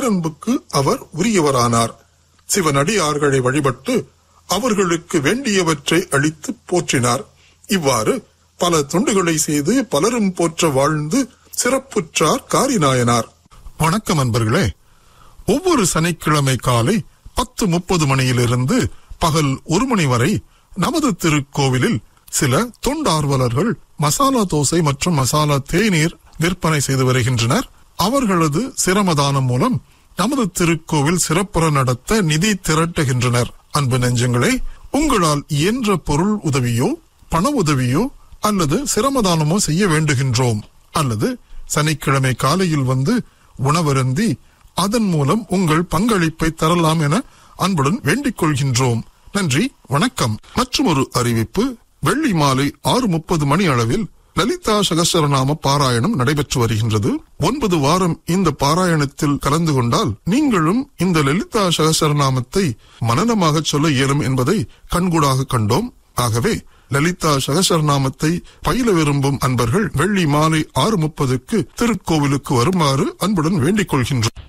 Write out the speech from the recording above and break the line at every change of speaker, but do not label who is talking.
பேரன்புக்கு அவர் உரியவரானார் சிவனடியார்களை வழிபட்டு அவர்களுக்கு வேண்டியவற்றை அளித்து போற்றினார் இவ்வாறு பல தொண்டுகளை செய்து பலரும் போற்ற வாழ்ந்து சிறப்புற்றார் காரிநாயனார் வணக்கம் அன்பர்களே ஒவ்வொரு சனிக்கிழமை காலை பத்து முப்பது மணியிலிருந்து பகல் ஒரு மணி வரை நமது திருக்கோவிலில் சில தொண்டார்வலர்கள் மசாலா தோசை மற்றும் மசாலா தேநீர் விற்பனை செய்து வருகின்றனர் அவர்களது சிரமதானம் மூலம் நமது திருக்கோவில் சிறப்புற நடத்த நிதி திரட்டுகின்றனர் அன்பு நெஞ்சங்களே உங்களால் இயன்ற பொருள் உதவியோ பண உதவியோ அல்லது சிரமதானமோ செய்ய வேண்டுகின்றோம் அல்லது சனிக்கிழமை காலையில் வந்து உணவருந்தி அதன் மூலம் உங்கள் பங்களிப்பை தரலாம் என அன்புடன் வேண்டிக் கொள்கின்றோம் நன்றி வணக்கம் மற்றும் ஒரு அறிவிப்பு வெள்ளி மாலை ஆறு முப்பது மணி அளவில் லலிதா சகசரநாம பாராயணம் நடைபெற்று வருகின்றது ஒன்பது வாரம் இந்த பாராயணத்தில் கலந்து கொண்டால் நீங்களும் இந்த லலிதா சகசரநாமத்தை மனனமாக சொல்ல இயலும் என்பதை கண்கூடாக கண்டோம் ஆகவே லலிதா சகசரநாமத்தை பயில விரும்பும் அன்பர்கள் வெள்ளி மாலை ஆறு முப்பதுக்கு திருக்கோவிலுக்கு வருமாறு அன்புடன் வேண்டிக் கொள்கின்றோம்